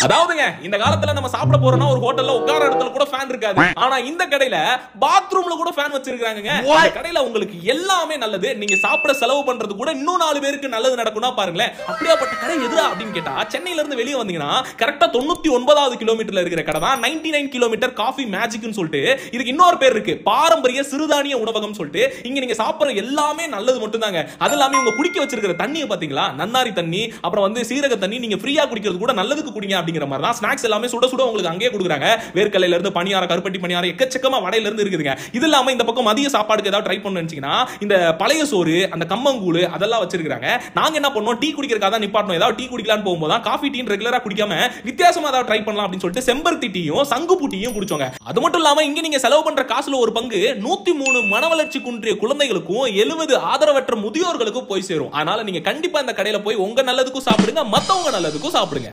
அதாவதுங்க இந்த காலத்துல நம்ம சாப்பிட போறோம்னா ஒரு ஹோட்டல்ல உட்கார இடத்துல கூட ஃபேன் இருக்காது ஆனா இந்த கடையில பாத்ரூம்ல கூட ஃபேன் வச்சிருக்காங்க இந்த கடையில உங்களுக்கு எல்லாமே நல்லது நீங்க சாப்பிட செலவு பண்றது கூட இன்னும் நாலு பேருக்கு நல்லது நடக்கும்னா பாருங்களேன் அப்படியாப்பட்ட கடை எதுரா அப்படின்னு கேட்டா சென்னையில இருந்து வெளியே வந்தீங்கன்னா கரெக்டா தொண்ணூத்தி ஒன்பதாவது கிலோமீட்டர்ல இருக்கிற கடை தான் நைன்டி நைன் கிலோமீட்டர் காஃபி மேஜிக்னு சொல்லிட்டு இதுக்கு இன்னொரு பேர் இருக்கு பாரம்பரிய சிறுதானிய உணவகம் சொல்லிட்டு இங்க நீங்க சாப்பிடுற எல்லாமே நல்லது மட்டும்தாங்க அது இல்லாம இவங்க குடிக்க வச்சிருக்கிற தண்ணியை பாத்தீங்களா நன்னாரி தண்ணி அப்புறம் வந்து சீரக தண்ணி நீங்க ஃப்ரீயா குடிக்கிறது கூட நல்லதுக்கு குடிங்க அப்படிங்கிற மாதிரி தான் ஸ்நாக்ஸ் எல்லாமே சுட சுட உங்களுக்கு அங்கேயே கொடுக்குறாங்க வேர்க்கல்லையில இருந்து பணியாரம் கருப்பட்டி பணியாரம் எக்கச்சக்கமா வடையில இருந்து இருக்குதுங்க இது இல்லாம இந்த பக்கம் மதிய சாப்பாடுக்கு ஏதாவது ட்ரை பண்ணு நினைச்சீங்கன்னா இந்த பழைய சோறு அந்த கம்மங்கூழ் அதெல்லாம் வச்சிருக்காங்க நாங்க என்ன பண்ணோம் டீ குடிக்கிறதுக்காக தான் நிப்பாட்டணும் ஏதாவது டீ குடிக்கலாம்னு போகும்போது தான் காஃபி டீ ரெகுலரா குடிக்காம வித்தியாசமா ஏதாவது ட்ரை பண்ணலாம் அப்படின்னு சொல்லிட்டு செம்பருத்தி டீயும் சங்குப்பூ டீயும் குடிச்சோங்க அது மட்டும் இல்லாம இங்க நீங்க செலவு பண்ற காசுல ஒரு பங்கு நூத்தி மூணு மன வளர்ச்சி குன்றிய குழந்தைகளுக்கும் எழுபது ஆதரவற்ற முதியோர்களுக்கும் போய் சேரும் அதனால நீங்க கண்டிப்பா இந்த கடையில போய் உங்க நல்லதுக்கும் சாப்பிடுங்க மத்தவங்க நல்லதுக்கும் சாப்பிடுங்க